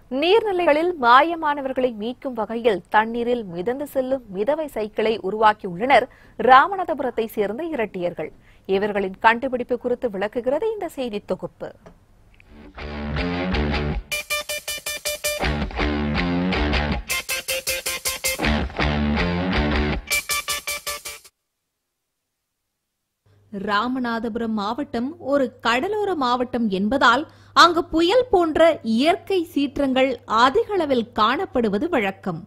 நீர்நிலைகளில் மாயமானவர்களை மீட்கும் வகையில் தண்ணீரில் மிதந்து செல்லும் மிதவை சைக்கிளை உருவாக்கியுள்ளனர் ராமநாதபுரத்தை சேர்ந்த இரட்டியர்கள் இவர்களின் கண்டுபிடிப்பு குறித்து விளக்குகிறது இந்த செய்தி தொகுப்பு ராமநாதபுரம் மாவட்டம் ஒரு கடலோர மாவட்டம் என்பதால் அங்கு புயல் போன்ற இயற்கை சீற்றங்கள் அதிக அளவில் காணப்படுவது வழக்கம்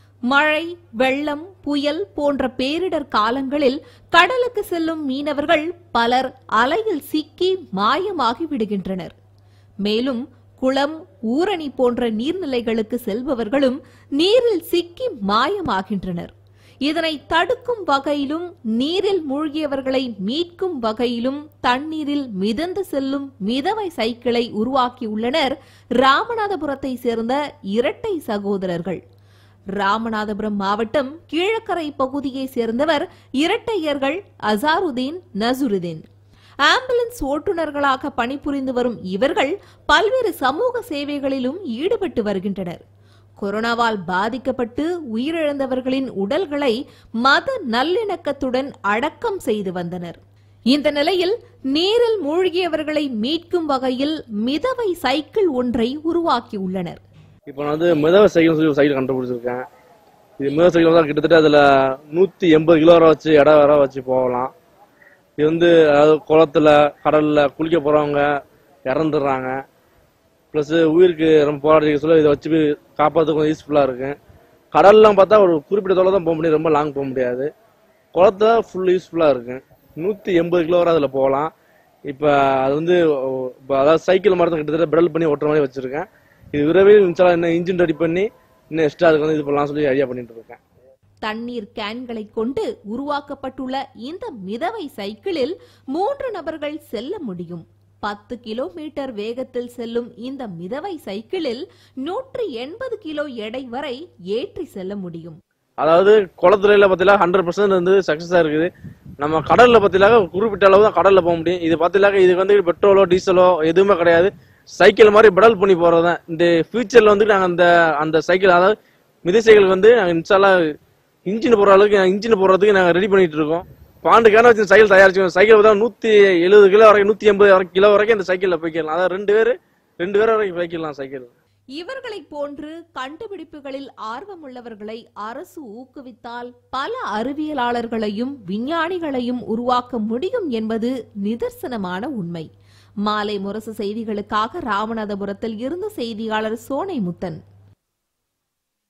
மழை வெள்ளம் புயல் போன்ற பேரிடர் காலங்களில் கடலுக்கு செல்லும் மீனவர்கள் பலர் அலையில் சிக்கி மாயமாகி விடுகின்றனர் மேலும் குளம் ஊரணி போன்ற நீர்நிலைகளுக்கு செல்பவர்களும் நீரில் சிக்கி மாயமாகின்றனர் இதனை தடுக்கும் வகையிலும் நீரில் மூழ்கியவர்களை மீட்கும் வகையிலும் தண்ணீரில் மிதந்து செல்லும் மிதவை சைக்கிளை உருவாக்கியுள்ளனர் ராமநாதபுரத்தை சேர்ந்த இரட்டை சகோதரர்கள் ராமநாதபுரம் மாவட்டம் கீழக்கரை பகுதியை சேர்ந்தவர் இரட்டையர்கள் அசாருதீன் நசுருதீன் ஆம்புலன்ஸ் ஓட்டுநர்களாக பணிபுரிந்து வரும் இவர்கள் பல்வேறு சமூக சேவைகளிலும் ஈடுபட்டு வருகின்றனர் கொரோனாவால் பாதிக்கப்பட்டு உயிரிழந்தவர்களின் உடல்களை மத நல்லிணக்கத்துடன் அடக்கம் செய்து வந்தனர் இந்த நிலையில் நீரில் மூழ்கியவர்களை மீட்கும் வகையில் மிதவை சைக்கிள் ஒன்றை உருவாக்கியுள்ளனர் இப்போ நான் வந்து மிதவ சைக்கிள் சொல்லி ஒரு சைக்கிள் கண்டுபிடிச்சிருக்கேன் இது மிதவ சைக்கிள் தான் கிட்டத்தட்ட அதில் நூற்றி எண்பது கிலோ வரை வச்சு இடம் வர வச்சு போகலாம் இது வந்து அதாவது குளத்துல கடல்ல குளிக்க போறவங்க இறந்துடுறாங்க ப்ளஸ் உயிருக்கு ரொம்ப போராடி சொல்ல இதை வச்சு காப்பாற்ற கொஞ்சம் யூஸ்ஃபுல்லாக இருக்கு கடல்லாம் பார்த்தா ஒரு குறிப்பிட்ட தொலை தான் போக முடியும் ரொம்ப லாங் போக முடியாது குளத்துல ஃபுல் யூஸ்ஃபுல்லாக இருக்கு நூற்றி எண்பது கிலோ வரை அதில் போகலாம் இப்போ அது வந்து இப்போ அதாவது சைக்கிள் மாதிரி தான் கிட்டத்தட்ட பெடல் பண்ணி ஓட்டுற மாதிரி வச்சிருக்கேன் இது விரைவில் இன்ஷால்லா இன்னும் இன்ஜின் ரெடி பண்ணி இன்னும் எக்ஸ்ட்ரா அதுக்கு வந்து இது பண்ணலாம் சொல்லி ஐடியா பண்ணிட்டு இருக்கேன் தண்ணீர் கேன்களை கொண்டு உருவாக்கப்பட்டுள்ள இந்த மிதவை சைக்கிளில் மூன்று நபர்கள் செல்ல முடியும் பத்து கிலோமீட்டர் வேகத்தில் செல்லும் இந்த மிதவை சைக்கிளில் நூற்றி எண்பது கிலோ எடை வரை ஏற்றி செல்ல முடியும் அதாவது குளத்துறையில பார்த்தீங்கன்னா ஹண்ட்ரட் பர்சன்ட் வந்து சக்சஸா இருக்குது நம்ம கடல்ல பார்த்தீங்கன்னா குறிப்பிட்ட அளவு தான் கடல்ல போக முடியும் இது பார்த்தீங்கன்னா இதுக்கு வந்து பெட்ரோலோ டீசலோ எதுவுமே கிடையாது சைக்கிள் மாதிரி பெடல் பண்ணி போறது தான் இந்த ஃபியூச்சர்ல வந்து நாங்க அந்த அந்த சைக்கிள் அதாவது மிதி சைக்கிள் வந்து நாங்க இன்ஷால்லா இன்ஜின் போற அளவுக்கு இன்ஜின் போடுறதுக்கு நாங்க ரெடி பண்ணிட்டு இருக்கோம் பாண்டுக்கான வச்சு சைக்கிள் தயாரிச்சு சைக்கிள் பார்த்தா நூத்தி எழுபது கிலோ வரைக்கும் நூத்தி எண்பது வரைக்கும் கிலோ வரைக்கும் இந்த சைக்கிள்ல போய்க்கலாம் அதாவது ரெண்டு பேர் ரெண்டு பேர் வரைக்கும் போய்க்கலாம் சைக்கிள் இவர்களைப் போன்று கண்டுபிடிப்புகளில் ஆர்வமுள்ளவர்களை அரசு ஊக்குவித்தால் பல அறிவியலாளர்களையும் விஞ்ஞானிகளையும் உருவாக்க முடியும் என்பது நிதர்சனமான உண்மை மாலை முரசு செய்திகளுக்காக ராமநாதபுரத்தில் இருந்து செய்தியாளர் சோனை முத்தன்